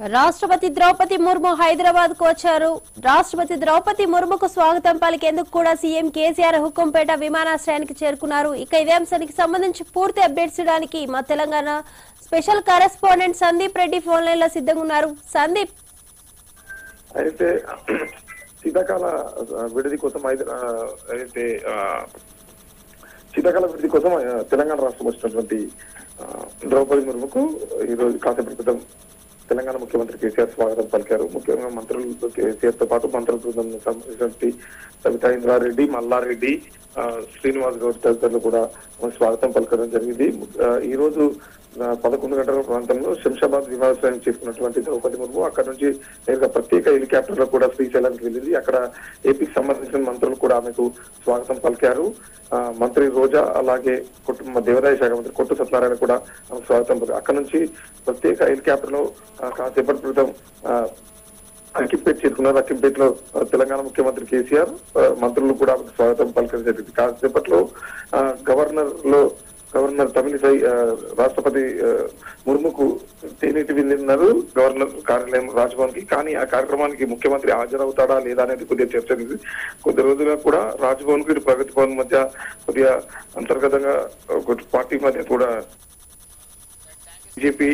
రాష్ట్రపతి ద్రౌపది ముర్ము హైదరాబాద్ కు వచ్చారు రాష్ట్రపతి ద్రౌపది ముర్ముకు స్వాగతం పలికేందుకు కూడా సీఎం కేసీఆర్ హుకుంపేట విమానాశ్రయానికి చేరుకున్నారు ఇక ఇదే అంశానికి సంబంధించి పూర్తి అప్డేట్స్ ఇవ్వడానికి మా Telangana special correspondent Sandeep Reddy phone line లో సిద్ధంగా ఉన్నారు సందీప్ అయితే శీతాకాల ఆ, విడిది కోసం హైద- ఆ, అయితే ఆ, శీతాకాల విడిది కోసం ఆ, తెలంగాణ రాష్ట్రం వచ్చినటువంటి ఆ, ద్రౌపది ముర్ముకు ఈ రోజు కాసేపటి క్రితం తెలంగాణ ముఖ్యమంత్రి కేసీఆర్ స్వాగతం పలికారు ముఖ్యంగా మంత్రులతో కేసీఆర్ తో పాటు మంత్రుల బృందం సంబంధించినటువంటి సవితా ఇంద్రారెడ్డి మల్లారెడ్డి ఆ, శ్రీనివాస్ గౌడ్ తదితరులు కూడా స్వాగతం పలకడం జరిగింది ఆ, ఈ రోజు ఆ, పదకొండు గంటల ప్రాంతంలో శంషాబాద్ విమానాశ్రయం చేరుకున్నటువంటి ద్రౌపది ముర్ము అక్కడ నుంచి నేరుగా ప్రత్యేక హెలికాప్టర్ లో కూడా శ్రీశైలానికి వెళ్ళింది అక్కడ ఏపీకి సంబంధించిన మంత్రులు కూడా ఆమెకు స్వాగతం పలికారు ఆ, మంత్రి రోజా అలాగే కుటుంబ దేవాదాయ శాఖ మంత్రి కొట్టు సత్యనారాయణ కూడా ఆమెకు స్వాగతం పలికారు అక్కడ నుంచి ప్రత్యేక హెలికాప్టర్ లో ఆ, కాసేపటి క్రితం ఆ, అక్కింపేట చేరుకున్నారు అక్కింపేట లో తెలంగాణ ముఖ్యమంత్రి కేసీఆర్ ఆ, మంత్రులు కూడా ఆమెకు స్వాగతం పలకడం జరిగింది కాసేపట్లో ఆ, గవర్నర్ లో గవర్నర్ తమిళిసై ఆ, రాష్ట్రపతి ఆ, ముర్ముకు తేనీటి విందిన్నారు గవర్నర్ కార్యాలయం రాజ్భవన్ కి కానీ ఆ కార్యక్రమానికి ముఖ్యమంత్రి హాజరవుతాడా లేదా అనేది కొద్దిగా చర్చ జరిగింది కొద్ది రోజులుగా కూడా రాజ్భవన్ కు ఇటు ప్రగతి భవన్ మధ్య కొద్దిగా అంతర్గతంగా ఒక పార్టీ మధ్య కూడా BJP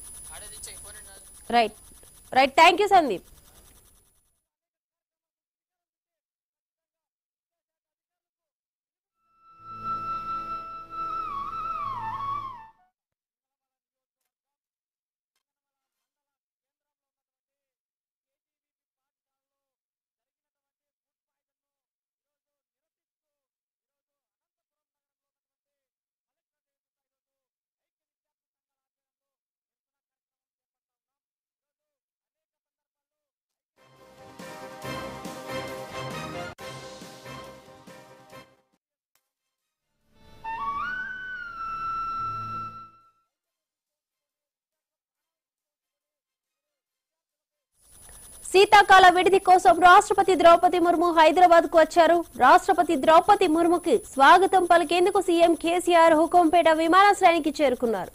right right thank you Sandeep శీతాకాల విడిది కోసం రాష్ట్రపతి ద్రౌపది ముర్ము హైదరాబాద్ కు వచ్చారు రాష్ట్రపతి ద్రౌపది ముర్ముకి స్వాగతం పలికేందుకు సీఎం కేసీఆర్ హుకుంపేట విమానాశ్రయానికి చేరుకున్నారు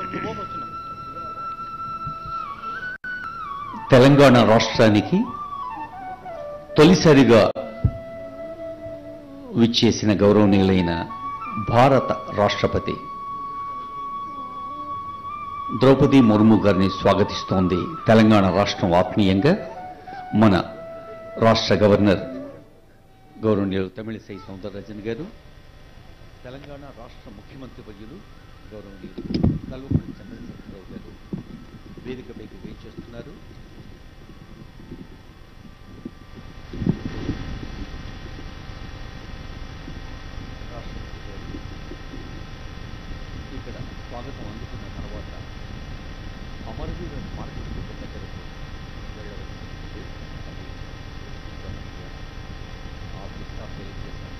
తెలంగాణ రాష్ట్రానికి తొలిసారిగా విచ్చేసిన గౌరవనీయులైన భారత రాష్ట్రపతి ద్రౌపది ముర్ము గారిని స్వాగతిస్తోంది తెలంగాణ రాష్ట్రం ఆత్మీయంగా మన రాష్ట్ర గవర్నర్ గౌరవనీయులు తమిళిసై సౌందరరాజన్ గారు తెలంగాణ రాష్ట్ర ముఖ్యమంత్రి వర్యులు గౌరవనీయులు కల్వకుంట్ల చంద్రశేఖరరావు గారు వేదికపైకి వేయించేస్తున్నారు రాష్ట్రపతి గారు ఇక్కడ స్వాగతం అందుకున్న తర్వాత అమరవీర స్మారక స్థూపం దగ్గరకు వెళ్ళవలసి అది గమనించారు. ఆ దిశ తెలియజేశారు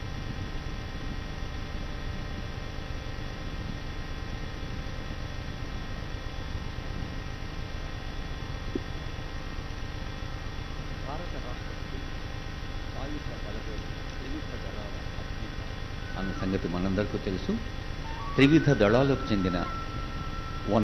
భారత రాష్ట్రపతి సాయుధ బలగాలు త్రివిధ దళాల అధినేత అన్న సంగతి మనందరికీ తెలుసు త్రివిధ దళాలకు చెందిన